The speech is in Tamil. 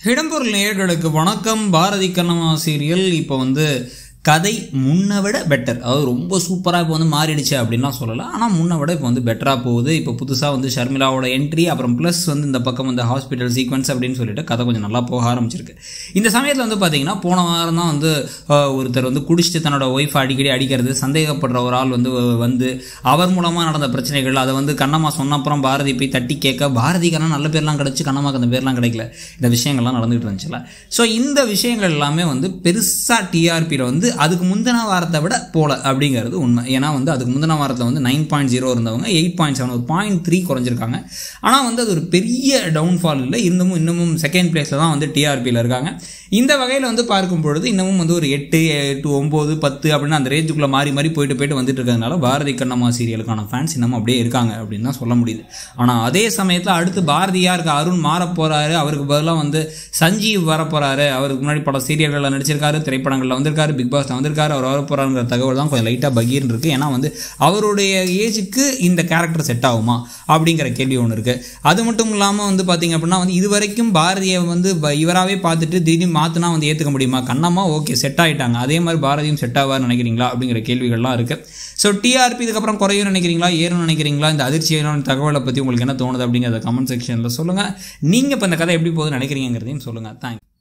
இடம்பொருள் நேயர்களுக்கு வணக்கம் பாரதி கண்ணம்மா சீரியல் இப்போ வந்து கதை முன்னை விட பெட்டர் அதாவது ரொம்ப சூப்பராக இப்போ வந்து மாறிடுச்சு அப்படின்லாம் சொல்லலாம் ஆனால் முன்னை விட இப்போ வந்து பெட்டராக போகுது இப்போ புதுசாக வந்து ஷர்மிளாவோட என்ட்ரி அப்புறம் ப்ளஸ் வந்து இந்த பக்கம் வந்து ஹாஸ்பிட்டல் சீக்வன்ஸ் அப்படின்னு சொல்லிட்டு கதை கொஞ்சம் நல்லா போக ஆரம்பிச்சிருக்கு இந்த சமயத்தில் வந்து பார்த்தீங்கன்னா போன வாரம் தான் வந்து ஆஹ், ஒருத்தர் வந்து குடிச்சிட்டு தன்னோட ஒய்ஃப் அடிக்கடி அடிக்கிறது சந்தேகப்படுற ஒரு ஆள் வந்து வந்து அவர் மூலமாக நடந்த பிரச்சனைகள் அதை வந்து கண்ணம்மா சொன்ன அப்புறம் பாரதி போய் தட்டி கேட்க பாரதிக்கான நல்ல பேர்லாம் கிடச்சி கண்ணம்மாக்கு அந்த பேர்லாம் கிடைக்கல இந்த விஷயங்கள்லாம் நடந்துகிட்டு இருந்துச்சுல ஸோ இந்த விஷயங்கள் எல்லாமே வந்து பெருசாக டிஆர்பியில் வந்து அதுக்கு முந்தின வாரத்தை விட போல அப்படிங்கிறது உண்மை ஏன்னா வந்து அதுக்கு முந்தின வாரத்தில் வந்து நைன் பாயிண்ட் ஜீரோ இருந்தவங்க எயிட் பாயிண்ட் செவன் ஒரு பாயிண்ட் த்ரீ குறைஞ்சிருக்காங்க ஆனால் வந்து அது ஒரு பெரிய டவுன்ஃபால் இல்லை இன்னமும் இன்னமும் செகண்ட் பிளேஸில் தான் வந்து டிஆர்பியில் இருக்காங்க இந்த வகையில் வந்து பார்க்கும் பொழுது இன்னமும் வந்து ஒரு எட்டு எட்டு ஒம்பது பத்து அப்படின்னு அந்த ரேஞ்சுக்குள்ளே மாறி மாறி போயிட்டு போயிட்டு வந்துட்டு இருக்கிறதுனால பாரதி கண்ணம்மா சீரியலுக்கான ஃபேன்ஸ் இன்னமும் அப்படியே இருக்காங்க அப்படின்னு தான் சொல்ல முடியுது ஆனால் அதே சமயத்தில் அடுத்து பாரதியாருக்கு அருண் மாற போகிறாரு அவருக்கு பதிலாக வந்து சஞ்சீவ் வர போகிறாரு அவருக்கு முன்னாடி பல சீரியல்களில் நடிச்சிருக்காரு திரைப்படங்களில் வந்திருக்காரு பிக் பாஸ்ல வந்திருக்காரு அவர் வர போகிறாருங்கிற தகவல் தான் கொஞ்சம் லைட்டாக பகீர்னு இருக்குது ஏன்னா வந்து அவருடைய ஏஜுக்கு இந்த கேரக்டர் செட் ஆகுமா அப்படிங்கிற கேள்வி ஒன்று இருக்குது அது மட்டும் இல்லாமல் வந்து பார்த்தீங்க அப்படின்னா வந்து இது வரைக்கும் பாரதியை வந்து ப- இவராகவே பார்த்துட்டு திடீர்னு மாற்றினா வந்து ஏற்றுக்க முடியுமா கண்ணம்மா ஓகே செட் ஆகிட்டாங்க அதே மாதிரி பாரதியும் செட் ஆவார்னு நினைக்கிறீங்களா அப்படிங்கிற கேள்விகள்லாம் இருக்குது ஸோ டிஆர்பி இதுக்கப்புறம் குறையும் நினைக்கிறீங்களா ஏறும்னு நினைக்கிறீங்களா இந்த அதிர்ச்சியான தகவலை பற்றி உங்களுக்கு என்ன தோணுது அப்படிங்கிறத கமெண்ட் செக்ஷனில் சொல்லுங்கள் நீங்கள் இப்போ இந்த கதை எப்படி போகுதுன்னு நினைக்கிறீங்கிறதையும் சொல்லுங்கள் தேங்க்ஸ்